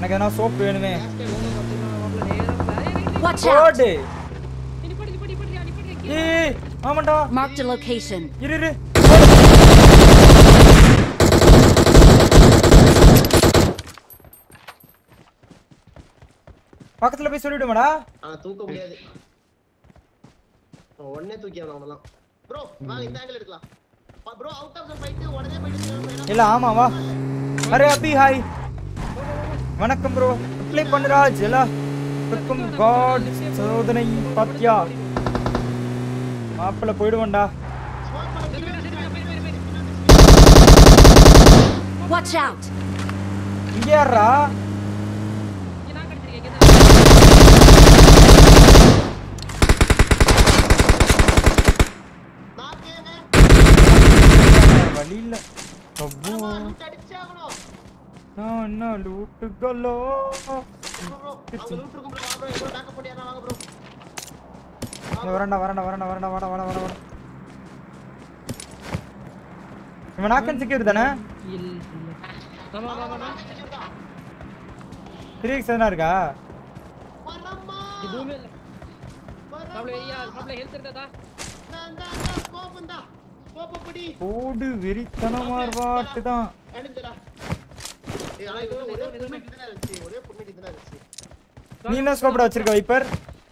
எனக்கு எதனா சோப் வேணுமே Watch out! போடு ஏய் ஆமாண்டா Marked a location. இரு இரு பக்கத்துல போய் சொல்லிவிடுமாடா ஆனா தூக்க முடியாது அவன் உடனே தூக்கி அவன் அவனெல்லாம் ப்ரோ வாங்க இந்த ஆங்கிள் எடுக்கலாம் bro out of the fight உடனே போயிட்டு இல்ல ஆமா வா அரே அபி ஹாய் வணக்கம் ப்ரோ ப்ளே பண்ணுராஜ் எல்லாருக்கும் காட் சோதனை பாத்தியா மாப்பிள்ள போயிடுவோம்டா Watch out! இங்க யாரா வழி இல்ல பிரபு அடிச்சே ஆகணும் நான் என்ன லூட்டுகளோ ப்ரோ அவங்க லூட் இருக்கும் ப்ரோ ப்ரோ எவ்வளவு பேக்கப் பண்ணியாரா வாங்க ப்ரோ இங்க வரண்டா வரண்டா வரண்டா வரண்டா வாடா வாடா வாடா வாடா இவன் நாக்கன் செக்யூர் தானே த்ரீ எக்ஸ் எதனா இருக்கா வரம்மா எதுவுமே இல்ல மாப்ள ஐயா மாப்ள ஹெல்த் இருந்தா நான் தான் ஸ்கோப் வந்தா ஸ்கோப் படி போடு வெறித்தனமா வாட்டு தான் அடிச்சுடா ஏய் ஆனா இது ஒரே புல்மெட் தான இருந்துச்சு ஒரே புல்மெட் தான இருந்துச்சு நீ என்ன ஸ்கோப்டா வச்சிருக்க வைப்பர்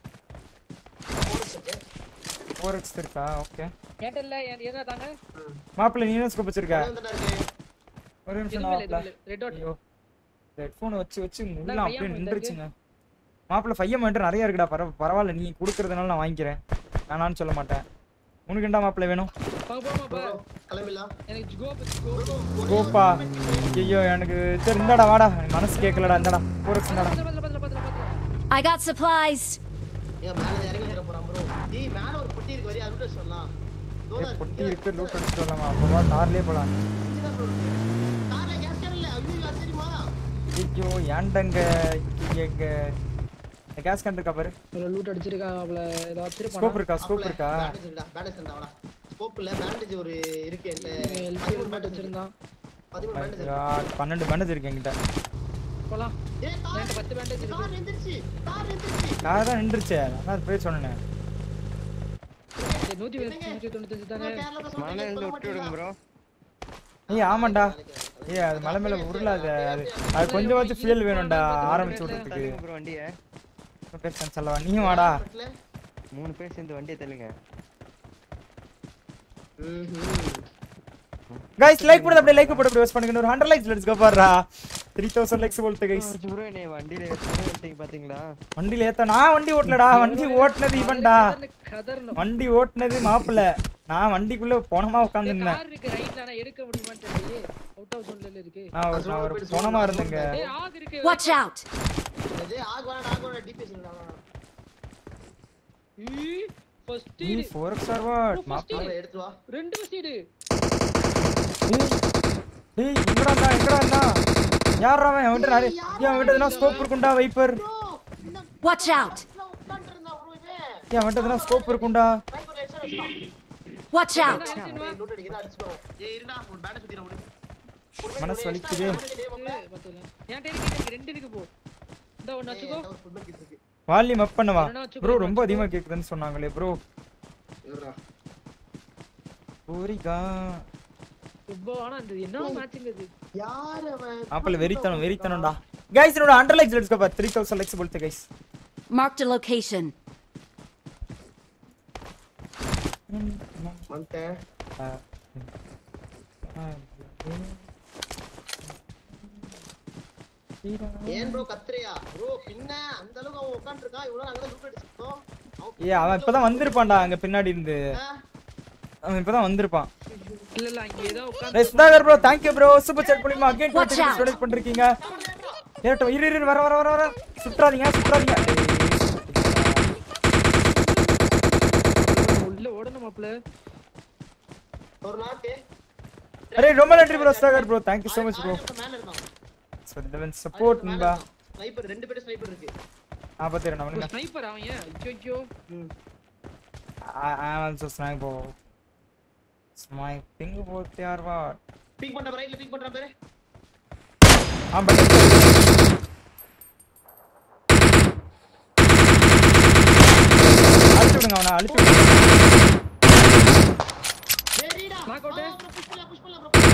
ஃபோர் எக்ஸ் இருக்கா ஓகே கேட்ட இல்ல என்ன தாங்க மாப்பிள்ள நீ என்ன ஸ்கோப் வச்சிருக்க வந்து இருக்கு ஒரு நிமிஷம் எதுவுமே இல்ல, மாப்பிள்ள எதுவுமே இல்ல. Red dot. ஐயோ ஹெட்ஃபோனை வச்சு வச்சு முள்ள இந்தாங்க, அப்படியே ஐயா, நின்றுச்சுங்க மாப்பிள்ள ஃபையம் மட்டும் நிறைய இருக்குடா பரவ பரவாயில்ல நீ கொடுக்கறதுனால நான் வாங்கிக்கிறேன் வேணான்னு சொல்ல மாட்டேன் உனக்கு என்னடா மாப்பிள்ள வேணும் வாங்க போமா பா கிளம்பிடலாம் எனக்கு கோ கோ கோப்பா ஐயோ எனக்கு சரி இந்தாடா வாடா எனக்கு மனசு கேட்கலடா இந்தாடா ஃபோர் எக்ஸ் இந்தாடா பத்தல பத்தல பத்தல பத்தல I got supplies. ஏன் மேல இருந்து இறங்கி வர போறான் ப்ரோ டேய் மேல ஒரு பொட்டி இருக்கு வரி அதுல சொல்லலாம் தோதா ஏய், பொட்டி இருக்கு லூட் அடிச்சுட்டு வரலாமா அப்பவா கார்லயே போலாம் கார்ல கேஸ் இல்ல ஐயோ அது தெரியுமா ஐயோ ஏன்டங்க எங்க கேஸ் கண்ட் இருக்கா பாரு லூட் அடிச்சிருக்கா அவள ஏதோ வச்சிருப்பானா ஸ்கோப் இருக்கா ஸ்கோப் இருக்கா பேண்டேஜ் இல்ல பேண்டேஜ் இருந்தா ஸ்கோப் இல்ல பேண்டேஜ் ஒரு இருக்கு என்கிட்ட எல்சி ஒரு மேட் வச்சிருந்தான் 13 பேண்டேஜ் God, பன்னெண்டு பேண்டேஜ் இருக்கு என்கிட்ட போலாம் ஏய் கார் என்கிட்ட பத்து பேண்டேஜ் இருக்கு கார் எந்திரிச்சு கார் எந்திரிச்சு கார் தான் நின்றுச்சே நான் தான் போய் சொன்னேன் சரி, நூத்தி நூத்தி தொண்ணூத்தஞ்சு தானே கேரளா தான் மலை இருந்து விட்டு விடுங்க ப்ரோ ஏய் ஆமாண்டா ஏய் அது மலை மேல உருளாத அது அது கொஞ்சமாச்சும் ஃபியூல் வேணும்டா ஆரம்பிச்சு விடுறதுக்கு தள்ளுங்க ப்ரோ வண்டியை பேசுறேன் சொல்லவா நீயும் வாடா மூணு பேர் சேர்ந்து வண்டியை தள்ளுங்க கைஸ் லைக் போடுறது அப்படியே லைக் போட்டு ப்ரெஸ் பண்ணுங்க ஒரு 100 லைக்ஸ் லெட்ஸ் கோ பாருடா 3000 லைக்ஸ் போல்ட்டு கைஸ் ப்ரோ என்னை வண்டியில ஏற்றிங்க பாத்தீங்களா வண்டியில ஏத்த நான் வண்டி ஓட்டலடா வண்டி ஓட்டுனது இவன்டா கதறணும் வண்டி ஓட்டுனது மாப்பிள்ள நான் வண்டிக்குள்ள போனமா உட்காந்துருந்தேன் கார் இருக்கு ரைட்ல ஆனா எடுக்க முடியுமான்னு தெரியல அவுட் ஆஃப் ஜோன்ல இருக்கு நான் ஒரு நான் ஒரு போனமா இருந்தேங்க ஏய் ஆக் இருக்கு Watch out! இது ஆக் வேணா ஆக் வேணா டிபிஎஸ் இல்லடா ஃபர்ஸ்ட் நீ 4x ஃபார்வர்ட் மாப்பிள்ள அவரை எடுத்து வா ரெண்டு சீடு டேய் எங்கடா இருந்தா எங்கடா இருந்தா யாரா அவன் அவன்கிட்ட நிறைய ஏன் அவன்கிட்ட எதனா ஸ்கோப் இருக்கும்டா வைப்பர் Watch out! உட்கார்ந்து இருந்தா ப்ரோ இவன் ஏன் அவன்கிட்ட எதனா ஸ்கோப் இருக்கும்டா ரைட் ஒரு ஹெட்ஷாட் அடிச்சான் Watch out! லூட் அடிக்கிறா அடிச்சுக்கோ ஏய் இருடா ஒரு பேண்ட் சுத்திர விடு மனசு வலிக்குது பாத்தல என் டேரி கிட்ட ரெண்டு இருக்கு போ இந்த ஒன்னு வச்சுக்கோ ஒரு ஃபுட்பால் கிட் இருக்கு வால்யூம் அப் பண்ணவா இல்லைன்னா வச்சுக்கோ, ப்ரோ ரொம்ப அதிகமா கேக்குதுன்னு சொன்னாங்களே ப்ரோ இருடா பூரிகா இப்போ ஆனா இந்த என்ன மேட்சிங் இது யார் அவன் மாப்பிள்ள வெறித்தனம் வெறித்தனம்டா கைஸ் என்னோட 100 likes let's go for 3000 likes போல்ட்டு கைஸ் Marked a location. வந்துட்டேன் ஏன் ப்ரோ கத்துறியா ப்ரோ பின்ன அந்த அளவுக்கு அவன் உட்கார்ந்திருக்கான் இவ்வளவு நாங்க லூட் அடிச்சிட்டோம் ஏ அவன் இப்பதான் வந்திருப்பான்டா அங்க பின்னாடி இருந்து அவன் இப்பதான் வந்திருப்பான் இல்ல இல்ல இங்க ஏதோ உட்கார்ந்து டேய் Sudhakar bro thank you bro super chat பண்ணிமா அகைன் Watch 20 out. டொனேட் பண்ணிருக்கீங்க ஏறட்டும் இரு இரு வர வர வர வர சுற்றாதீங்க சுற்றாதீங்க உள்ள ஓடணும் மாப்ள ஒரு நாட்டு அரே ரொம்ப நன்றி ப்ரோ Sudhakar bro thank you so much bro மேல இருக்கான் ஸோ லெவன் சப்போர்ட் நண்பா ஸ்னைப்பர் ரெண்டு பேரும் ஸ்னைப்பர் இருக்கு நாற்பத்தி ரெண்டு அவனுங்க ஸ்னைப்பர் அவன் ஏன் ஐயோ I am also sniper. Sniping both यार वाट பிக் பண்ற ரைட்ல பிக் பண்ற பாரு हां बट அழுத்தி வெரிடா Knock out. புஷ் பண்ணலாம் புஷ் பண்ணலாம் bro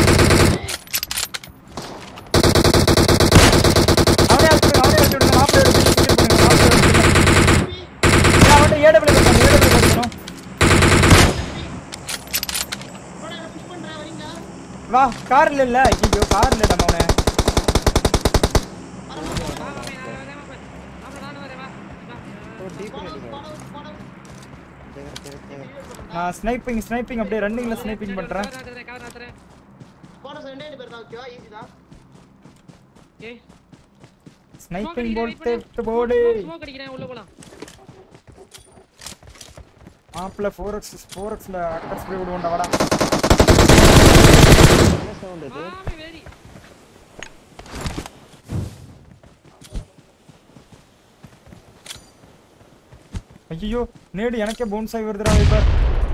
அவனே அழுத்தி விடுங்க, அவனே அழுத்தி விடுங்க, மாப்பிள்ளை எடுத்து clear பண்ணுங்க, மாப்பிள்ளை எடுத்து. ஏய், அவன்கிட்ட AW கொடுக்கணும், AW கொடுக்கணும். bro நான் புஷ் பண்றேன் வரீங்களா வா கார்ல இல்ல ஐயோ கார்ல இல்ல அவனே வா மாமே நான் வரேன் மாமே மாமே நானும் வரேன் வா வா. ஓ டீப் போனோம் எடுங்க போனோம் போனோம் சரி சரி சரி நான் ஸ்னைப்பிங் ஸ்னைப்பிங் அப்படியே ரன்னிங்ல ஸ்னைப்பிங் பண்றேன் கவர் ஆத்துறேன் கவர் ஆத்துறேன் போனோம் ரெண்டே ரெண்டு பேர் தான் ஓகேவா ஈஸி தான் ஏய் ஸ்னைப்பிங் போட்டு போடு ஸ்மோக் அடிக்கிறேன் உள்ள போலாம் மாப்பிள்ள ஃபோர் எக்ஸ் ஃபோர் எக்ஸ்ல அக்கர் ஸ்ப்ரே விடுவோண்டா வாடா என்ன சவுண்ட் இது மாமே வெரி ஐயோ நேடு எனக்கே பவுன்ஸ் ஆகி வருதுடா வைப்பர்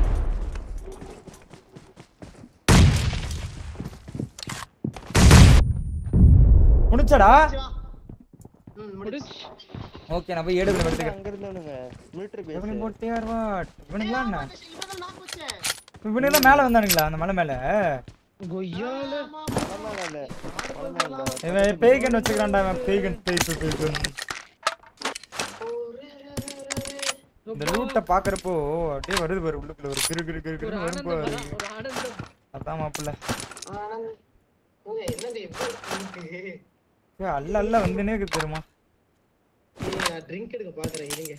முடிச்சடா சரி, வா ம் முடிச்சு ஓகே நான் போய் ஏடு எடுத்துக்கிறேன் அங்க இருந்தவனுங்க மிலிட்டரி பேஸ் இவனுக்கு போட்டு யார்வாட் இவனுங்களா என்ன இவன் நான் வச்சேன் இவனுங்களா மேல வந்தானுங்களா அந்த மலை மேல கொய்யால ஆமா பரவாயில்ல இல்ல பரவாயில்ல இல்ல இவன் பேய்கன் வச்சுக்கிறான்டா இவன் பேய்கன் பேய் பேய் பேய்கன் இந்த ரூட்டை பாக்குறப்போ அப்படியே வருது பாரு உள்ளுக்குள்ள ஒரு கிரு கிரு கிரு ஒரு கிரு வரும் ஆனந்தம் பாரு வரா, ஒரு ஆனந்தம் அதான் மாப்பிள்ள ஆனந்த் ஓ என்னங்க எப்படி இருக்கு ஏய், அல்ல அல்ல வந்துனே இருக்கு தெரியுமா நான் ட்ரிங்க் எடுக்க பாக்குறேன் இருங்க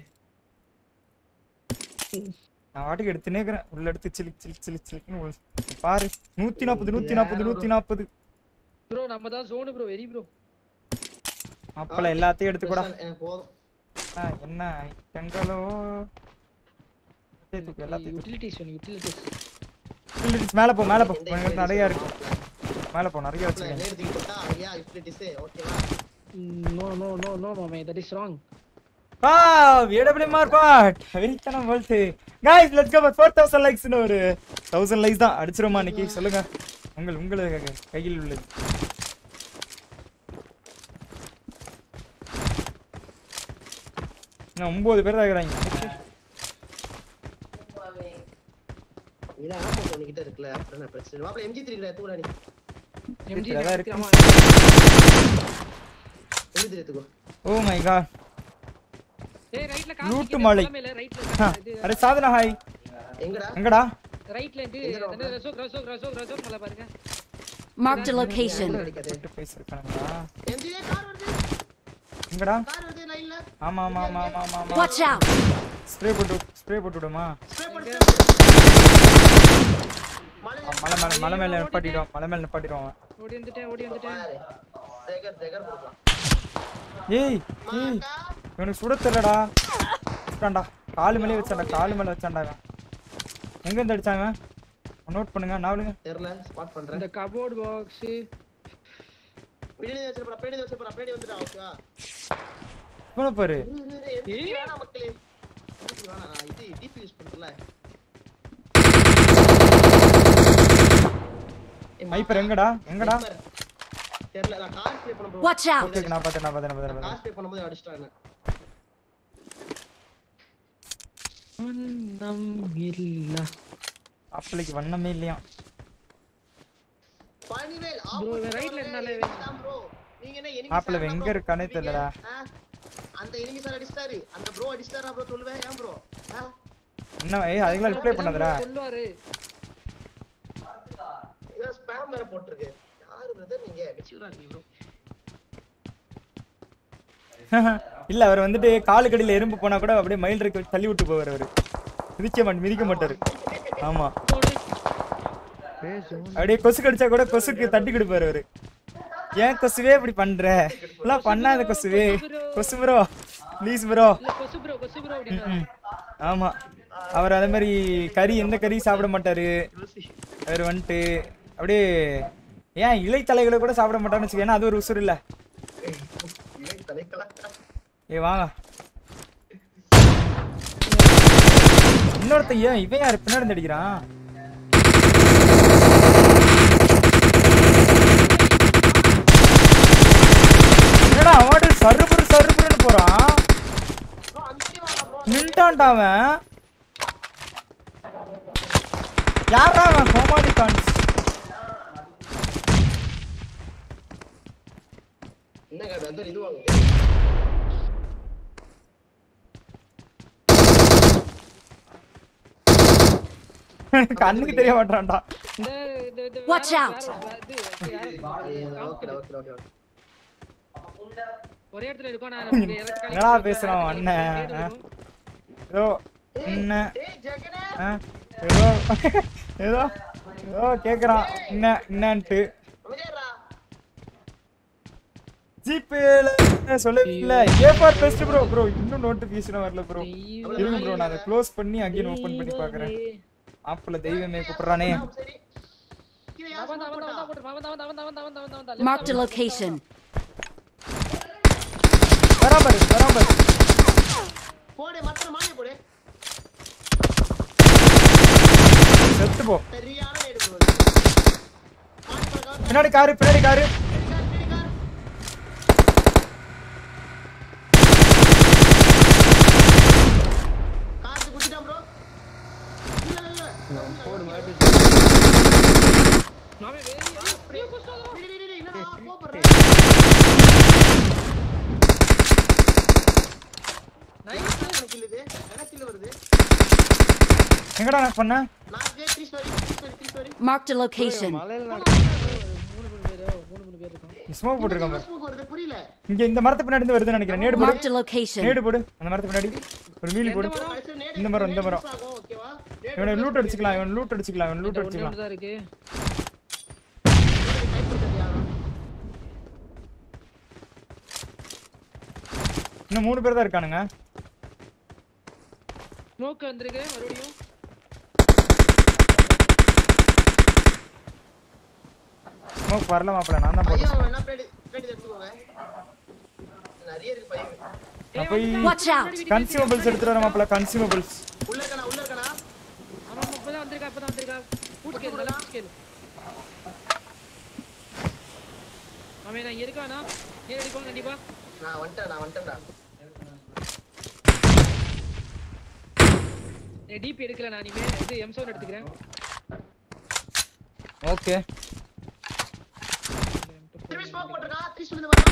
நான் வாட்டுக்கு எடுத்துனே இருக்கிறேன் உள்ள எடுத்து சிலிக் சிலிக் சிலிக் சிலிக்னு உள்ள- பாரு நூத்தி நாற்பது நூத்தி நாற்பது நூத்தி நாற்பது ப்ரோ நம்ம தான் சோனு ப்ரோ வெரி ப்ரோ மாப்பிள்ள எல்லாத்தையும் எடுத்துக்கூடா எனக்கு போதும் ஆ, என்ன செங்கலோ தூக்கு எல்லாத்தையும் யூட்டிலிட்டிஸ் ஒன் யூட்டிலிட்டிஸ் தூக்கு. மேல போ மேல போ உனக்கு நிறைய இருக்கு மேல போ நிறைய வச்சிருக்கேன் நேரத்துக்கு போட்டா ஐயா யூட்டிலிட்டிஸ் ஓகேவா நோ நோ நோ நோ மாமே that is wrong Wow, AW Marpat. வெறித்தனம் போல்ட்டு. Guys, let's go for 4000 likes னு ஒரு 1000 likes தான் அடிச்சிரோமா இன்னைக்கு சொல்லுங்க. உங்கள் உங்களுக்கு கையில் உள்ளது. இன்னும் ஒன்பது பேர் தான் இருக்கிறாங்க இதான் ஆமா உன்கிட்ட இருக்குல்ல அப்புறம் என்ன பிரச்சனை மாப்பிள எம்ஜி த்ரீ எடுத்துக்கூடா நீ எம்ஜி அதான் இருக்கு. ஆமா எம்ஜி த்ரீ எடுத்துக்கோ ஓ மை காட் ஏய் ரைட்ல லூட்டு காமிக்கிற மலை. மேல ரைட்ல இது அரே சாதனா ஹாய் எங்கடா எங்கடா ரைட்ல இருந்து அந்த ரசோக் ரசோக் ரசோக் ரசோக் மலை பாருங்க Marked a location. அடிக்காது விட்டு பேசிருக்கானுங்களா எம்ஜி கார் வருது எங்கடா கார் வருது லைன்ல ஆமா ஆமா ஆமா ஆமா ஆமா ஆமா Watch out! ஸ்ப்ரே போட்டு ஸ்ப்ரே போட்டு விடுமா ஸ்ப்ரே பண்ணு மலை மலை மேல மலை மேல நிப்பாட்டிடுவான் மலை மேல நிப்பாட்டிடுவான் அவன். ஓடி வந்துட்டேன் ஓடி வந்துட்டேன் பாரு ஜெகர் ஜெகர் போடுறான் ஏய் ஏய் மாக்கா இவனுக்கு சுட தெரியலடா வச்சான்டா காலு மேலே வச்சான்டா காலு மேல வச்சான்டா இவன் எங்க இருந்து அடிச்சாங்க நோட் பண்ணுங்க நாவலுங்க தெரியல ஸ்பாட் பண்றேன் இந்த கபோர்ட் பாக்ஸ் பின்னாடி வச்சிருப்பா பின்னாடி வச்சிருப்பா பின்னாடி வந்துடா ஓகேவா இவனை பாரு எம்ஜி வேணாம் மக்களே எம்ஜி வேணாம் நான் இது டிபி யூஸ் பண்றல வைப்பர் எங்கடா எங்கடா தெரியல நான் கார் ப்ளே பண்ண bro. Watch out! ஓகே நான் பார்த்தேன் நான் பார்த்தேன் நான் நான் பார்த்தேன் கார் ப்ளே பண்ணும்போது அடிச்சிட்டாங்க நம் இல்ல ஆப்பிளைக்கு வண்ணமே இல்லையா பனிவேல் Bro, இவன் right ல இருந்தாலே தான் ப்ரோ நீங்க என்ன enemy மாப்பிள்ளை star எங்க bro இருக்கானே சொல்லுவீங்க? தெரியலடா. ஆ? அந்த enemy star அடிச்சிட்டாரு அந்த ப்ரோ அடிச்சிட்டாரா ப்ரோ சொல்லுவேன் ஏன் ப்ரோ என்ன ஏய் அதுக்கெல்லாம் ரிப்ளை பண்ணாதடா சொல்லுவாரு இத ஸ்பாம் வேற போட்டுருக்கு யாரு பிரதர் நீங்க மெச்சூரா இருக்கீங்க ப்ரோ இல்ல அவர் வந்துட்டு காலு கடியில எறும்பு போனா கூட அப்படியே மயில் இருக்க தள்ளி விட்டு போவார் அவரு மிதிக்க மாட்டேன் மிதிக்க மாட்டாரு ஆமா பேஸ் அப்படியே கொசு கடிச்சா கூட கொசுக்கு தட்டி கொடுப்பாரு அவரு ஏன் கொசுவே இப்படி பண்ற எல்லாம் பண்ணாத கொசுவே கொசு ப்ரோ ப்ளீஸ் ப்ரோ இல்ல கொசு ப்ரோ கொசு ப்ரோ அப்படின்னா ஆமா அவர் அதே மாதிரி கறி எந்த கறி சாப்பிட மாட்டாரு அவர் வந்துட்டு அப்படியே ஏன் இலைத்தலைகளை கூட சாப்பிட மாட்டாருன்னு வச்சுக்க ஏன்னா அது ஒரு உசுர் இல்ல இல்லை தலைக்கலாம் ஏ வாங்க இன்னொருத்த ஏன் இவன் யாரு பின்னாடி இருந்து அடிக்கிறான் என்னடா அவன் சருபுரு சருபுருன்னு போறான் நின்ட்டான்டா அவன் யாரா அவன் கோமாளி கான்ஸ் என்னங்க அது அது இதுவாங்க கண்ணுக்கு தெரிய மாட்டான்டா இந்த இந்த இந்த Watch வேற- out. வேற- இது யாரு? ஓகே ஓகே ஓகே ஒரே இடத்துல இருக்கோம் நான் நமக்கு எனக்கு என்னடா பேசுறான் அவன் அண்ணன், ஆ? ஏதோ என்ன ஏய் ஜெகனே ஆ? ஏதோ ஏதோ ஏதோ கேக்குறான் என்ன என்னன்ட்டு அமைதியாடா ஜிபேல சொல்லல A for best bro bro இன்னும் நோட்டிபிகேஷன் வரல ப்ரோ இருங்க ப்ரோ நான் அதை க்ளோஸ் பண்ணி அகைன் ஓபன் பண்ணி பார்க்கறேன் ஆப்ல தெய்வமே கூப்பிடுறானே சரி கீழே யார் அவன் smoke அவன் போட்டா? அவன் போட்டு அவன் அவன் அவன் அவன் அவன் அவன் அவன் Marked a location. Barabar Barabar போடு மத்த மானிய போடு செத்து போ சரியான நேடு bro இது. மானி பழக்கம் பின்னாடி காரு பின்னாடி காரு பிடிக்கார் பிடிக்கார் காத்து குடிச்சிட்டான் ப்ரோ இல்ல இல்ல இல்ல போடு மாட்டி அவன் வெளிய டேய், டேய், டேய், என்னடா கோபப்படுற நைஸ் எனக்கு இல்ல இது எனக்கு இல்ல வருது எங்கடா நான் பண்ண நான் J three story three story three story Marked a location. மலையில மூணு மூணு பேர் மூணு மூணு பேர் இருக்கும் ஸ்மோக் போட்டுருக்கான் பாரு ஸ்மோக் வருது புரியல இங்க இந்த மரத்து பின்னாடி இருந்து வருதுன்னு நினைக்கிறேன் நேடு போடு Marked a location. நேடு போடு அந்த மரத்து பின்னாடி ஒரு வீலி போடு கடைசில நேடு இந்த மரம், இந்த மரம். ஆகும் ஓகேவா இவனை லூட் அடிச்சுக்கலாம் இவன் லூட் அடிச்சுக்கலாம் இவன் லூட் ஒண்ணு அடிச்சுக்கலாம் ஒண்ணு தான் இருக்கு இன்னும் மூணு பேர் தான் இருக்கானுங்க ஸ்மோக் வந்திருக்கு மறுபடியும் ஸ்மோக் வரல மாப்பிள நான் தான் பையன் போட்டேன் வேணா பிளேட் பிளேட் எடுத்துக்கோங்க நிறைய இருக்கு பையன் நான் போய் Watch out. கன்சியூமபிள்ஸ் எடுத்துட்டு வரேன் மாப்பிள கன்சியூமபிள்ஸ் உள்ள இருக்கனா உள்ள இருக்கனா ஆமா ஆமா, இப்பதான் வந்திருக்கா இப்பதான் வந்திருக்கா பூட் கேளு நல்லா பூட் கேளு அவன் நான் இருக்கானா ஏன் அடிப்பாங்க கண்டிப்பா நான் வந்துட்டேன் நான் வந்துட்டேன்டா டிபி எடுக்கல நான் இனிமே இது எம் செவன் எடுத்துக்கிறேன் ஓகே திரும்பி ஸ்மோக் போட்டுருக்கா த்ரீ ஸ்டோரி வரும்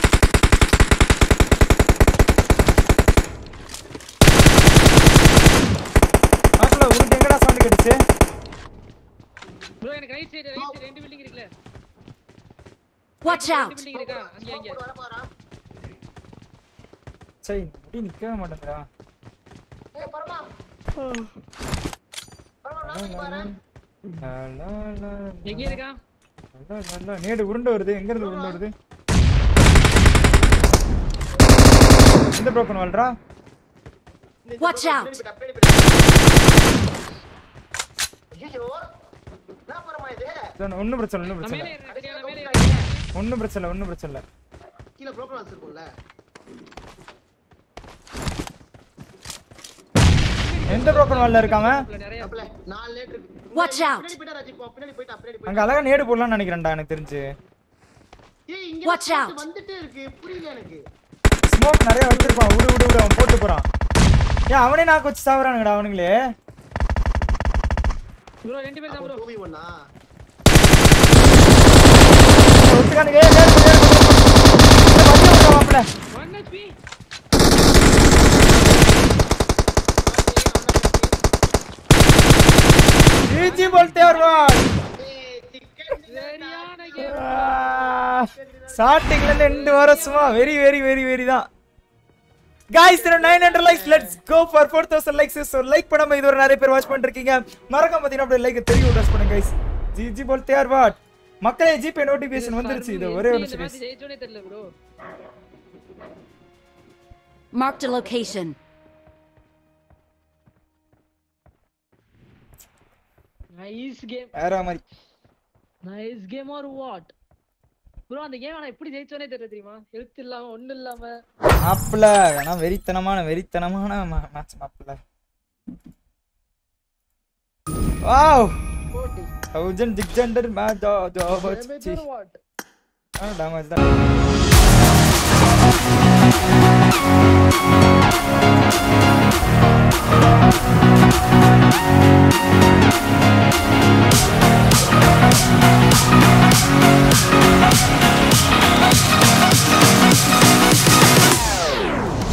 மாப்பிள உனக்கு எங்கடா சவுண்ட் கேட்டுச்சு ப்ரோ எனக்கு ரைட் சைடு ரைட் சைடு ரெண்டு பில்டிங் இருக்குல்ல Watch ரெண்டு out. பில்டிங் இருக்கா அங்க அங்க வர போறான் சரி முடி நிக்கவே மாட்டேங்கிறா ஏய் பரமா பரமா நான் பாரு லா, லா, லா, எங்க இருக்கா லா, லா, லா. நேடு உருண்டை வருது எங்க இருந்து உருண்டை வருது எந்த ப்ரோக்கன் வாழ்றா Watch out. ஐயோ நான் பரமா இது ஒன்னும் பிரச்சனை ஒன்னும் நான் பிரச்சனை மேலே இல்ல இருக்கேன் சரியா, நான் மேலே இருக்கேன் ஒன்னும் பிரச்சனை இல்ல ஒன்னும் பிரச்சனை இல்ல கீழ ப்ரோக்ராம் வச்சிருக்கோம்ல எந்த ப்ரோக்கன் வால்ல இருக்காம இதுல நிறைய அப்பல நாலு லேட் இருக்கு Watch out. பின்னாடி போயிட்டா ராஜி போ பின்னாடி போயிட்டா பின்னாடி அங்க போயிட்டா அழகா நேடு போடலாம்னு நினைக்கிறேன்டா எனக்கு தெரிஞ்சு ஏய் இங்க Watch out. வந்துட்டே இருக்கு புரியல எனக்கு ஸ்மோக் நிறைய வச்சிருப்பான் விடு விடு விடு அவன் போட்டு போறான் ஏன் அவனே நாக்கு வச்சு சாவுறானுங்கடா அவனுங்களே ப்ரோ ரெண்டு பேர் தான் ப்ரோ டூவி ஒண்ணா ஒத்துக்கானுங்க ஏய், நேடு போடு, நேடு போடு. இந்த வண்டியை விடுறா மாப்பிள. 1 ஹெச்பி ஈஜி போல்ட்டே வருவான் ஏய் டிக்கெட் சரியான கேம் ஸ்டார்டிங்ல இருந்து ரெண்டு வாரம் சும்மா வெரி வெரி வெரி வெரி தான் guys nine hundred likes let's go for four thousand likes so like பண்ணாம இது ஒரு நிறைய பேர் வாட்ச் பண்ணிருக்கீங்க மறக்காம பார்த்தீங்கன்னா அப்படியே லைக் தெரியும் விடாஸ் பண்ணுங்க கைஸ் ஜி ஜி போல் தேர் வாட் மக்களே ஜிபே நோட்டிஃபிகேஷன் வந்துருச்சு இது ஒரே ஒரு இந்த நிமிஷம் மேட்ச் guys. ஜெயிச்சோனே தெரியல ப்ரோ Marked a location. Nice game வேற மாதிரி nice game or what bro அந்த கேம் நான் எப்படி ஜெயிச்சோனே தெரியல தெரியுமா ஹெல்த் இல்லாம ஒண்ணு இல்லாம மாப்பிள வேணா வெறித்தனமான வெறித்தனமான மேட்ச் மாப்பிள wow thousand six hundred match what damage தான்